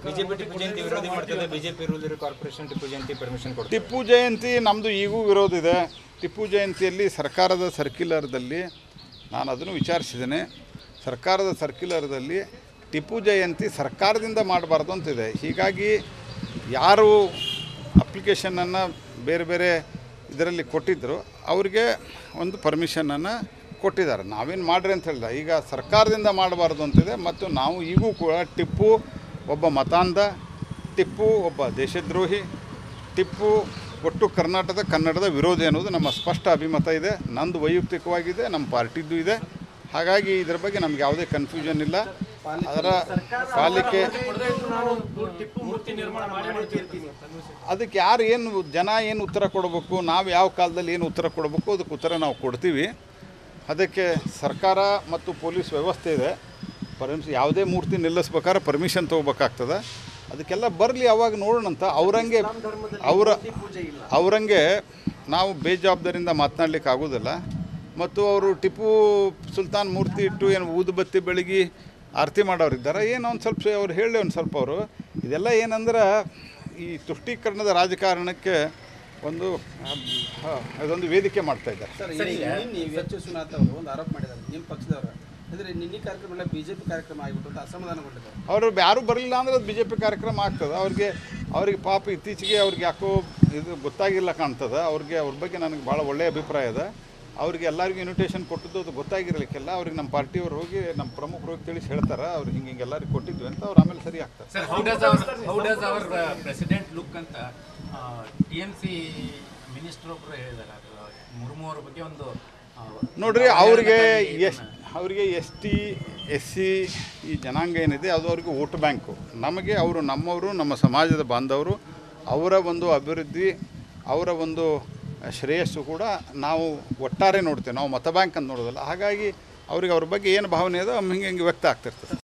BJP Tipu Jayanti ವಿರೋಧಿ ಮಾಡ್ತದೆ BJP rule ಇರೋ ಕಾರ್ಪೊರೇಷನ್ ಟಿಪ್ಪು ಜಯಂತಿ ಪರ್ಮಿಷನ್ ಕೊಡ್ತಾರೆ ಟಿಪ್ಪು ಜಯಂತಿ ನಮ್ಮದು ಈಗೂ ವಿರೋಧ ಇದೆ ಟಿಪ್ಪು ಜಯಂತಿಯಲ್ಲಿ ಸರ್ಕಾರದ ಸರ್ಕ್ಯುಲರ್ದಲ್ಲಿ ನಾನು ಅದನ್ನು ವಿಚಾರಿಸಿದ್ದೇನೆ ಸರ್ಕಾರದ ಸರ್ಕ್ಯುಲರ್ದಲ್ಲಿ ಟಿಪ್ಪು ಜಯಂತಿ ಸರ್ಕಾರದಿಂದ ಮಾಡಬಾರ್ದು ಅಂತಿದೆ ಹೀಗಾಗಿ ಯಾರು ಅಪ್ಲಿಕೇಶನನ್ನು ಬೇರೆ ಬೇರೆ ಇದರಲ್ಲಿ ಕೊಟ್ಟಿದ್ದರು ಅವ್ರಿಗೆ ಒಂದು ಪರ್ಮಿಷನನ್ನು ಕೊಟ್ಟಿದ್ದಾರೆ ನಾವೇನು ಮಾಡ್ರಿ ಅಂತ ಹೇಳಿಲ್ಲ ಈಗ ಸರ್ಕಾರದಿಂದ ಮಾಡಬಾರ್ದು ಅಂತಿದೆ ಮತ್ತು ನಾವು ಈಗೂ ಕೂಡ ಟಿಪ್ಪು ಒಬ್ಬ ಮತಾಂಧ ಟಿಪ್ಪು ಒಬ್ಬ ದೇಶದ್ರೋಹಿ ಟಿಪ್ಪು ಒಟ್ಟು ಕರ್ನಾಟಕದ ಕನ್ನಡದ ವಿರೋಧಿ ಅನ್ನೋದು ನಮ್ಮ ಸ್ಪಷ್ಟ ಅಭಿಮತ ಇದೆ ನಂದು ವೈಯಕ್ತಿಕವಾಗಿದೆ ನಮ್ಮ ಪಾರ್ಟಿದ್ದು ಇದೆ ಹಾಗಾಗಿ ಇದರ ಬಗ್ಗೆ ನಮ್ಗೆ ಯಾವುದೇ ಕನ್ಫ್ಯೂಷನ್ ಇಲ್ಲ ಅದರ ಪಾಲಿಕೆ ಅದಕ್ಕೆ ಯಾರು ಏನು ಜನ ಏನು ಉತ್ತರ ಕೊಡಬೇಕು ನಾವು ಯಾವ ಕಾಲದಲ್ಲಿ ಏನು ಉತ್ತರ ಕೊಡಬೇಕು ಅದಕ್ಕೆ ಉತ್ತರ ನಾವು ಕೊಡ್ತೀವಿ ಅದಕ್ಕೆ ಸರ್ಕಾರ ಮತ್ತು ಪೊಲೀಸ್ ವ್ಯವಸ್ಥೆ ಇದೆ ಪರ್ಮಿಷ್ ಯಾವುದೇ ಮೂರ್ತಿ ನಿಲ್ಲಿಸ್ಬೇಕಾದ್ರೆ ಪರ್ಮಿಷನ್ ತೊಗೋಬೇಕಾಗ್ತದೆ ಅದಕ್ಕೆಲ್ಲ ಬರಲಿ ಅವಾಗ ನೋಡೋಣಂತ ಅವರಂಗೆ ಅವರ ಅವರಂಗೆ ನಾವು ಬೇಜವಾಬ್ದಾರಿಯಿಂದ ಮಾತನಾಡ್ಲಿಕ್ಕೆ ಆಗೋದಿಲ್ಲ ಮತ್ತು ಅವರು ಟಿಪ್ಪು ಸುಲ್ತಾನ್ ಮೂರ್ತಿ ಇಟ್ಟು ಏನು ಊದುಬತ್ತಿ ಬೆಳಗಿ ಆರತಿ ಮಾಡೋರಿದ್ದಾರೆ ಏನು ಒಂದು ಸ್ವಲ್ಪ ಅವ್ರು ಹೇಳಿ ಒಂದು ಸ್ವಲ್ಪ ಅವರು ಇದೆಲ್ಲ ಏನಂದ್ರೆ ಈ ತುಷ್ಟೀಕರಣದ ರಾಜಕಾರಣಕ್ಕೆ ಒಂದು ಆ, ಅದೊಂದು ವೇದಿಕೆ ಮಾಡ್ತಾ ಇದ್ದಾರೆ ಸರ್ ನಿನ್ನೆ ಎಚ್ ವಿಶ್ವನಾಥ್ ಅವರು ಒಂದು ಆರೋಪ ಮಾಡಿದ್ದಾರೆ ನಿಮ್ಮ ಪಕ್ಷದವರು ಅಂದರೆ ನಿನ್ನೆ ಕಾರ್ಯಕ್ರಮ ಎಲ್ಲ ಬಿಜೆಪಿ ಕಾರ್ಯಕ್ರಮ ಆಗಿಬಿಟ್ಟು ಅಂತ ಅಸಮಾಧಾನಗೊಂಡಿದ್ದಾರೆ ಅವರು ಯಾರೂ ಬರಲಿಲ್ಲ ಅಂದ್ರೆ ಅದು ಬಿ ಜೆ ಪಿ ಕಾರ್ಯಕ್ರಮ ಆಗ್ತದೆ ಅವ್ರಿಗೆ ಅವ್ರಿಗೆ ಪಾಪ ಇತ್ತೀಚೆಗೆ ಅವ್ರಿಗೆ ಯಾಕೋ ಇದು ಗೊತ್ತಾಗಿಲ್ಲ ಕಾಣ್ತದೆ ಅವ್ರಿಗೆ ಅವ್ರ ಬಗ್ಗೆ ನನಗೆ ಭಾಳ ಒಳ್ಳೆಯ ಅಭಿಪ್ರಾಯ ಇದೆ ಅವ್ರಿಗೆ ಎಲ್ಲರಿಗೂ ಇನ್ವಿಟೇಷನ್ ಕೊಟ್ಟದ್ದು ಅದು ಗೊತ್ತಾಗಿರಲಿಕ್ಕೆಲ್ಲ ಅವ್ರಿಗೆ ನಮ್ಮ ಪಾರ್ಟಿಯವ್ರು ಹೋಗಿ ನಮ್ಮ ಪ್ರಮುಖರು ಹೋಗಿ ತಿಳಿಸಿ ಹೇಳ್ತಾರೆ ಅವ್ರು ಹಿಂಗೆ ಹಿಂಗೆ ಎಲ್ಲರಿಗೂ ಕೊಟ್ಟಿದ್ವಿ ಅಂತ ಅವ್ರು ಆಮೇಲೆ ಸರಿ ಆಗ್ತಾರೆ sir how does our how does our president look ಅಂತ ಟಿ ಎಮ್ ಸಿ ಮಿನಿಸ್ಟರ್ ಒಬ್ಬರು ಹೇಳಿದ್ದಾರೆ ಅದು ಮುರ್ಮು ಅವ್ರ ಬಗ್ಗೆ ಒಂದು ಆ, ನೋಡ್ರಿ ಅವಹೇಳನಕಾರಿ ಅವ್ರಿಗೆ ಇದನ್ನ- ಎಸ್ ಅವರಿಗೆ ಎಸ್ ಟಿ ಎಸ್ ಸಿ ಈ ಜನಾಂಗ ಏನಿದೆ ಅದು ಅವ್ರಿಗೆ ವೋಟ್ ಬ್ಯಾಂಕು ನಮಗೆ ಅವರು ನಮ್ಮವರು ನಮ್ಮ ಸಮಾಜದ ಬಾಂಧವರು ಅವರ ಒಂದು ಅಭಿವೃದ್ಧಿ ಅವರ ಒಂದು ಶ್ರೇಯಸ್ಸು ಕೂಡ ನಾವು ಒಟ್ಟಾರೆ ನೋಡ್ತೇವೆ ನಾವು ಮತ ಬ್ಯಾಂಕ್ ಅಂತ ನೋಡೋದಲ್ಲ ಹಾಗಾಗಿ ಅವ್ರಿಗೆ ಅವ್ರ ಬಗ್ಗೆ ಏನು ಭಾವನೆ ಇದೆ ಹಿಂಗೆ ಹಿಂಗೆ ವ್ಯಕ್ತ ಆಗ್ತಿರ್ತದೆ